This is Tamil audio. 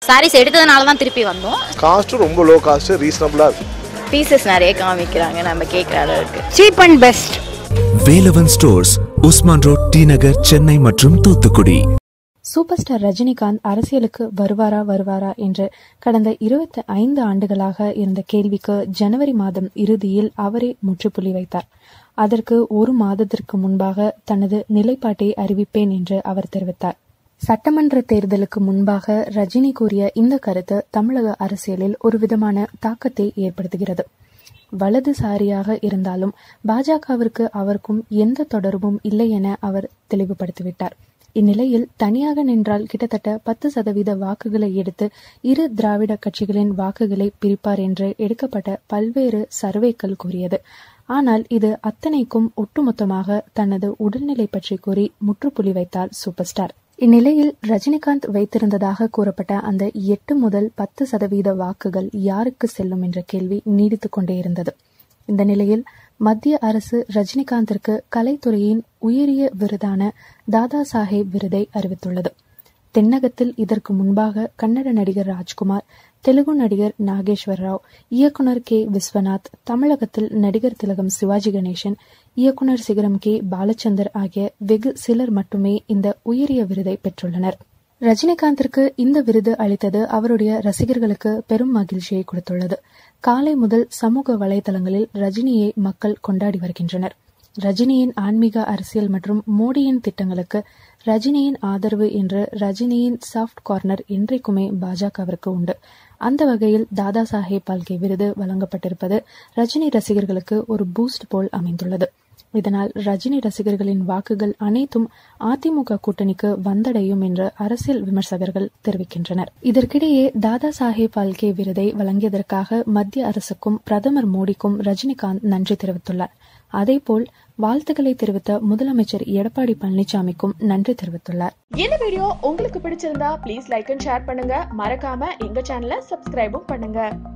சாரீஸ் எடுத்ததுனால தான் திருப்பி வந்தோம் காஸ்ட்டும் ரொம்ப லோ காஸ்ட்டு ரீசனபிளாக இருக்கும் பீசஸ் நிறைய காமிக்கிறாங்க நம்ம கேட்குற அளவுக்கு cheap and best Velavan stores Usman road T Nagar Chennai மற்றும் தூத்துக்குடி சூப்பர் ஸ்டார் ரஜினிகாந்த் அரசியலுக்கு வருவாரா வருவாரா என்று கடந்த இருபத்தி ஐந்து ஆண்டுகளாக இருந்த கேள்விக்கு ஜனவரி மாதம் இறுதியில் அவரே முற்றுப்புள்ளி வைத்தார் அதற்கு ஒரு மாதத்திற்கு முன்பாக தனது நிலைப்பாட்டை அறிவிப்பேன் என்று அவர் தெரிவித்தார் சட்டமன்ற தேர்தலுக்கு முன்பாக ரஜினி கூறிய இந்த கருத்து தமிழக அரசியலில் ஒரு விதமான தாக்கத்தை ஏற்படுத்துகிறது வலதுசாரியாக இருந்தாலும் பாஜகவிற்கு அவருக்கும் எந்த தொடர்பும் இல்லை என அவர் தெளிவுபடுத்திவிட்டார் இந்நிலையில் தனியாக நின்றால் கிட்டத்தட்ட பத்து சதவீத வாக்குகளை எடுத்து இரு திராவிட கட்சிகளின் வாக்குகளை பிரிப்பார் என்று எடுக்கப்பட்ட பல்வேறு சர்வேக்கள் கூறியது ஆனால் இது அத்தனைக்கும் ஒட்டுமொத்தமாக தனது உடல்நிலை பற்றி கூறி முற்றுப்புள்ளி வைத்தார் சூப்பர் ஸ்டார் இந்நிலையில் ரஜினிகாந்த் வைத்திருந்ததாக கூறப்பட்ட அந்த எட்டு முதல் பத்து சதவீத வாக்குகள் யாருக்கு செல்லும் என்ற கேள்வி நீடித்துக் கொண்டே இருந்தது இந்த நிலையில் மத்திய அரசு ரஜினிகாந்திற்கு கலைத்துறையின் உயரிய விருதான தாதா சாஹேப் விருதை அறிவித்துள்ளது தென்னகத்தில் இதற்கு முன்பாக கன்னட நடிகர் ராஜ்குமார் தெலுங்கு நடிகர் நாகேஸ்வர் ராவ் இயக்குனர் கே விஸ்வநாத் தமிழகத்தில் நடிகர் திலகம் சிவாஜி கணேசன் இயக்குனர் சிகரம் கே பாலச்சந்தர் ஆகிய வெகு சிலர் மட்டுமே இந்த உயரிய விருதை பெற்றுள்ளனர் ரஜினிகாந்திற்கு இந்த விருது அளித்தது அவருடைய ரசிகர்களுக்கு பெரும் மகிழ்ச்சியை கொடுத்துள்ளது காலை முதல் சமூக வலைதளங்களில் ரஜினியை மக்கள் கொண்டாடி வருகின்றனர் ரஜினியின் ஆன்மீக அரசியல் மற்றும் மோடியின் திட்டங்களுக்கு ரஜினியின் ஆதரவு என்று ரஜினியின் சாஃப்ட் கார்னர் என்றைக்குமே பாஜகவிற்கு உண்டு அந்த வகையில் தாதா சாஹேப் பால்கே விருது வழங்கப்பட்டிருப்பது ரஜினி ரசிகர்களுக்கு ஒரு பூஸ்ட் போல் அமைந்துள்ளது இதனால் ரஜினி ரசிகர்களின் வாக்குகள் அனைத்தும் அதிமுக கூட்டணிக்கு வந்தடையும் என்று அரசியல் விமர்சகர்கள் தெரிவிக்கின்றனர் இதற்கிடையே தாதா சாஹேப் பால்கே விருதை வழங்கியதற்காக மத்திய அரசுக்கும் பிரதமர் மோடிக்கும் ரஜினிகாந்த் நன்றி தெரிவித்துள்ளார் அதேபோல் வாழ்த்துக்களை தெரிவித்த முதலமைச்சர் எடப்பாடி பழனிசாமிக்கும் நன்றி தெரிவித்துள்ளார் இந்த வீடியோ உங்களுக்கு பிடிச்சிருந்தா ப்ளீஸ் லைக் அண்ட் ஷேர் பண்ணுங்க மறக்காம எங்க சேனலை சப்ஸ்கிரைபும் பண்ணுங்க